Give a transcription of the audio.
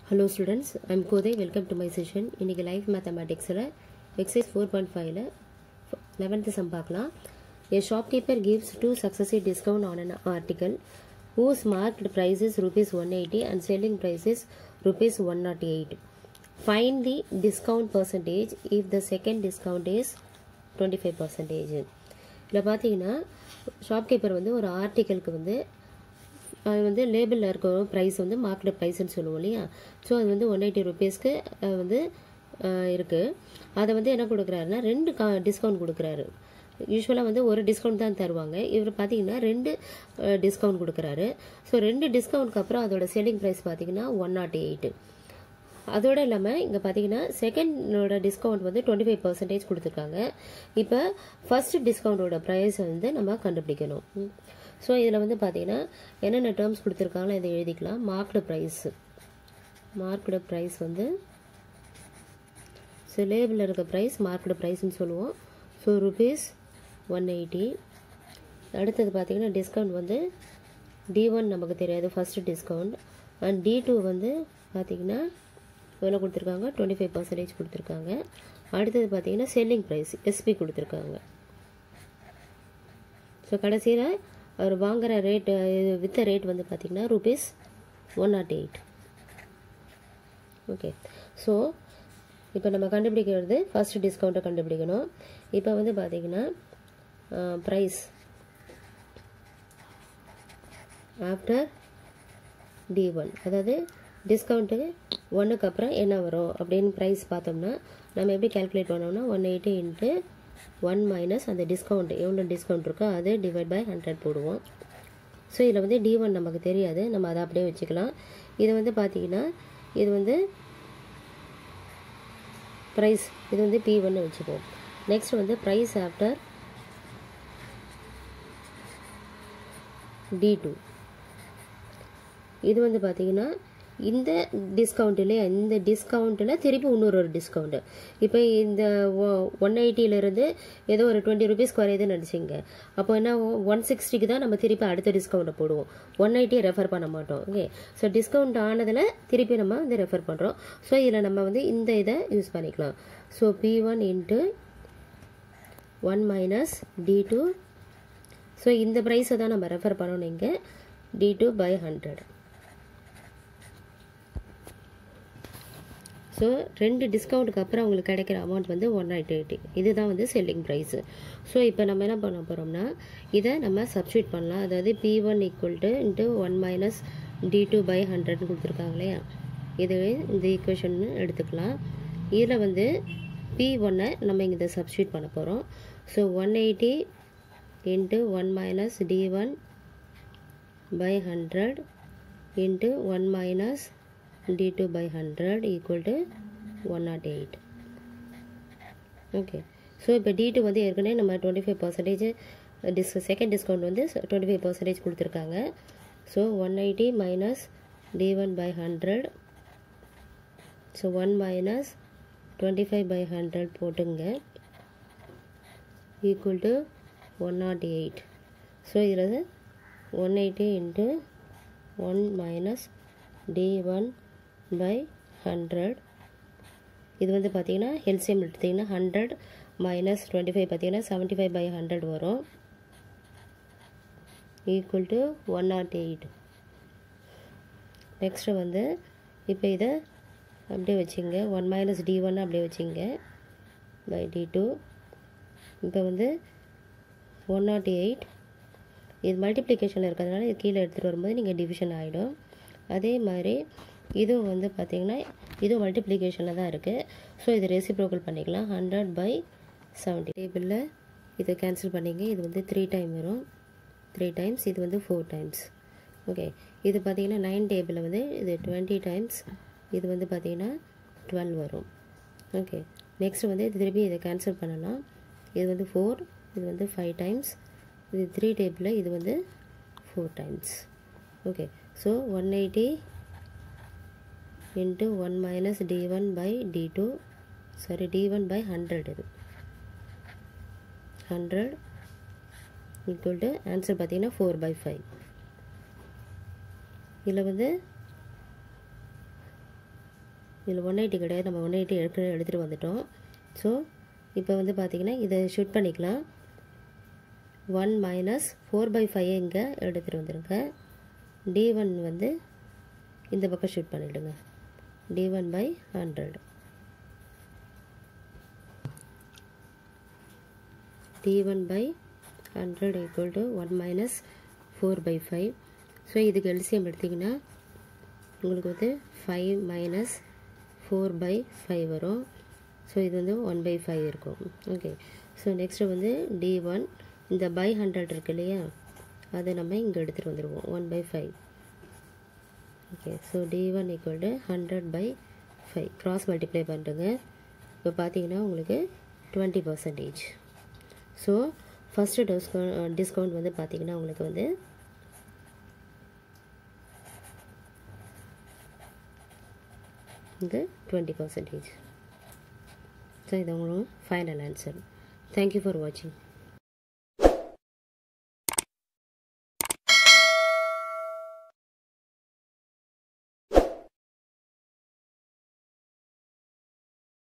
Hello students I'm Kothai welcome to my session இன்றைக்கி life மேத்தமேட்டிக்ஸில் exercise four point ஃபைவ்ல eleventh sum பார்க்கலாம் A shopkeeper gives two successive discount on an article whose marked price is rupees 180 and selling price is rupees 108. Find the discount percentage if the second discount is 25 percentage. இதில் பார்த்தீங்கன்னா shopkeeper வந்து ஒரு ஆர்டிக்கலுக்கு வந்து அது வந்து லேபிளில் இருக்க price வந்து market ப்ரைஸ்ன்னு சொல்லுவோம் இல்லையா ஸோ அது வந்து ஒன் எயிட்டி ருபீஸ்க்கு வந்து இருக்குது அதை வந்து என்ன கொடுக்குறாருன்னா ரெண்டு கா டிஸ்கவுண்ட் கொடுக்குறாரு யூஸ்வலாக வந்து ஒரு டிஸ்கவுண்ட் தான் தருவாங்க இவர் பார்த்தீங்கன்னா ரெண்டு டிஸ்கவுண்ட் கொடுக்குறாரு ஸோ ரெண்டு டிஸ்கவுண்ட்க்கு அப்புறம் அதோட செல்லிங் ப்ரைஸ் பார்த்தீங்கன்னா ஒன் நாட் எயிட்டு அதோட இல்லாமல் இங்கே பார்த்தீங்கன்னா செகண்டோட டிஸ்கவுண்ட் வந்து டுவெண்ட்டி ஃபைவ் பர்சன்டேஜ் கொடுத்துருக்காங்க இப்போ ஃபர்ஸ்ட் டிஸ்கவுண்டோட ப்ரைஸ் வந்து நம்ம கண்டுபிடிக்கணும் ஸோ இதில் வந்து பார்த்தீங்கன்னா என்னென்ன டேர்ம்ஸ் கொடுத்துருக்காங்களோ இதை எழுதிக்கலாம் மார்க்டு ப்ரைஸ் மார்க்டு ப்ரைஸ் வந்து ஸோ லேபிளில் இருக்க ப்ரைஸ் மார்க்டு ப்ரைஸ்னு சொல்லுவோம் ஸோ ருபீஸ் ஒன் எயிட்டி அடுத்தது பார்த்தீங்கன்னா டிஸ்கவுண்ட் வந்து டி ஒன் நமக்கு தெரியாது first discount and D two வந்து பார்த்தீங்கன்னா எவ்வளோ கொடுத்துருக்காங்க டுவெண்ட்டி ஃபைவ் பர்சன்டேஜ் கொடுத்துருக்காங்க அடுத்தது பார்த்தீங்கன்னா செல்லிங் ப்ரைஸ் எஸ்பி கொடுத்துருக்காங்க ஸோ கடைசியில் அவர் வாங்குகிற ரேட்டு வித்த ரேட் வந்து பார்த்திங்கன்னா rupees one nought eight okay so இப்போ நம்ம கண்டுபிடிக்கிறது ஃபஸ்ட் டிஸ்கவுண்ட்டை கண்டுபிடிக்கணும் இப்போ வந்து பார்த்திங்கன்னா ப்ரைஸ் ஆஃப்டர் டி ஒன் அதாவது டிஸ்கவுண்ட்டு ஒன்றுக்கு அப்புறம் என்ன வரும் அப்படின்னு ப்ரைஸ் பார்த்தோம்னா நம்ம எப்படி கேல்குலேட் பண்ணோம்னா one eighty into one minus அந்த டிஸ்கவுண்ட் எவ்வளோ டிஸ்கவுண்ட் இருக்கோ அது டிவைட் பை ஹண்ட்ரட் போடுவோம் ஸோ இதில் வந்து டி ஒன் நமக்கு தெரியாது நம்ம அதை அப்படியே வச்சுக்கலாம் இது வந்து பார்த்திங்கன்னா இது வந்து ப்ரைஸ் இது வந்து பி ஒன்று வச்சுப்போம் நெக்ஸ்ட் வந்து ப்ரைஸ் ஆஃப்டர் டி டூ இது வந்து பார்த்திங்கன்னா இந்த டிஸ்கவுண்ட்டில் இந்த டிஸ்கவுண்ட்டில் திருப்பி இன்னொரு ஒரு டிஸ்கவுண்ட்டு இப்போ இந்த ஒன் எயிட்டியிலேருந்து ஏதோ ஒரு டுவெண்ட்டி ருபீஸ் குறையுதுன்னு நினச்சிங்க அப்போ என்ன ஒன் சிக்ஸ்டிக்கு தான் நம்ம திருப்பி அடுத்த டிஸ்கவுண்ட்டை போடுவோம் ஒன் எயிட்டியை ரெஃபர் பண்ண மாட்டோம் ஓகே ஸோ டிஸ்கவுண்ட் ஆனதில் திருப்பி நம்ம வந்து ரெஃபர் பண்ணுறோம் ஸோ இதில் நம்ம வந்து இந்த இதை யூஸ் பண்ணிக்கலாம் so P one into one minus D two so இந்த ப்ரைஸை தான் நம்ம ரெஃபர் பண்ணணும் இங்கே D two by hundred so ரெண்டு டிஸ்கவுண்ட்டுக்கு அப்புறம் உங்களுக்கு கிடைக்கிற அமௌண்ட் வந்து ஒன் நைன்டி எயிட்டி இதுதான் வந்து செல்லிங் ப்ரைஸு ஸோ இப்போ நம்ம என்ன பண்ண போகிறோம்னா இதை நம்ம சப்ஸ்டியூட் பண்ணலாம் அதாவது P one equal to into one minus D two by ஹண்ட்ரட்னு கொடுத்துருக்காங்க இல்லையா இதுவே இந்த ஈக்குவேஷன் எடுத்துக்கலாம் இதில் வந்து பி ஒன்னை நம்ம இங்கே இதை சப்ஸ்டியூட் பண்ண போகிறோம் so one eighty into one minus D one by hundred into one minus d2 by 100 equal to 108 okay so இப்போ d2 வந்து ஏற்கனவே நம்ம twenty five percentage dis second discount வந்து டுவெண்ட்டி ஃபைவ் பர்சன்டேஜ் கொடுத்துருக்காங்க so one eighty minus D one by hundred so one minus twenty five by hundred போட்டுங்க equal to one nought eight so இதில் one eighty into one minus D one by hundred இது வந்து பார்த்திங்கன்னா LCM எடுத்திங்கன்னா hundred minus twenty five பார்த்திங்கன்னா seventy five by hundred வரும் equal to one nought eight next வந்து இப்போ இதை அப்படியே வச்சுங்க ஒன் மைனஸ் டி ஒன் அப்படியே வச்சுங்க பை டி டூ இப்போ வந்து ஒன் நாட் எயிட் இது மல்டிப்ளிகேஷனில் இருக்கிறதுனால இது கீழே எடுத்துகிட்டு வரும்போது நீங்கள் டிவிஷன் ஆகிடும் அதே மாதிரி இதுவும் வந்து பார்த்திங்கன்னா இதுவும் மல்டிப்ளிகேஷனில் தான் இருக்குது ஸோ இது ரெசிப்ரோக்கல் பண்ணிக்கலாம் ஹண்ட்ரட் பை செவன்ட்டி டேபிளில் இதை கேன்சல் பண்ணிங்க இது வந்து த்ரீ டைம் வரும் த்ரீ டைம்ஸ் இது வந்து ஃபோர் டைம்ஸ் ஓகே இது பார்த்திங்கன்னா நைன் டேபிளில் வந்து இது டுவெண்ட்டி டைம்ஸ் இது வந்து பார்த்திங்கன்னா டுவெல் வரும் ஓகே நெக்ஸ்ட் வந்து இது திருப்பி இதை கேன்சல் பண்ணலாம் இது வந்து ஃபோர் இது வந்து ஃபைவ் டைம்ஸ் இது த்ரீ டேபிளில் இது வந்து four times okay so one eighty into 1 minus d1 by d2 sorry d1 by 100 இது 100 equal to answer பார்த்தீங்கன்னா 4 by 5 இதில் வந்து இதில் ஒன் எயிட்டி கிடையாது நம்ம ஒன் எயிட்டி எடுக்க எடுத்துகிட்டு வந்துட்டோம் ஸோ இப்போ வந்து பார்த்திங்கன்னா இதை ஷூட் பண்ணிக்கலாம் one minus four by five இங்கே எடுத்துகிட்டு வந்துடுங்க டி ஒன் வந்து இந்த பக்கம் ஷூட் பண்ணிவிடுங்க D one by hundred D one by hundred equal to one minus four by five so இதுக்கு எல்சிஎம் எடுத்திங்கன்னா உங்களுக்கு வந்து five minus four by five வரும் ஸோ இது வந்து ஒன் பை ஃபைவ் இருக்கும் ஓகே ஸோ நெக்ஸ்ட்டு வந்து டி ஒன் இந்த பை ஹண்ட்ரட் இருக்கு இல்லையா அதை நம்ம இங்கே எடுத்துகிட்டு வந்துடுவோம் one by five okay so D one equal to hundred by five cross multiply பண்ணுறங்க இப்போ பார்த்தீங்கன்னா உங்களுக்கு twenty percentage so first discount discount வந்து பார்த்தீங்கன்னா உங்களுக்கு வந்து இங்கே டுவெண்ட்டி பர்சன்டேஜ் ஸோ இது உங்களுக்கு ஃபைனல் ஆன்சர் தேங்க்யூ ஃபார் வாட்சிங்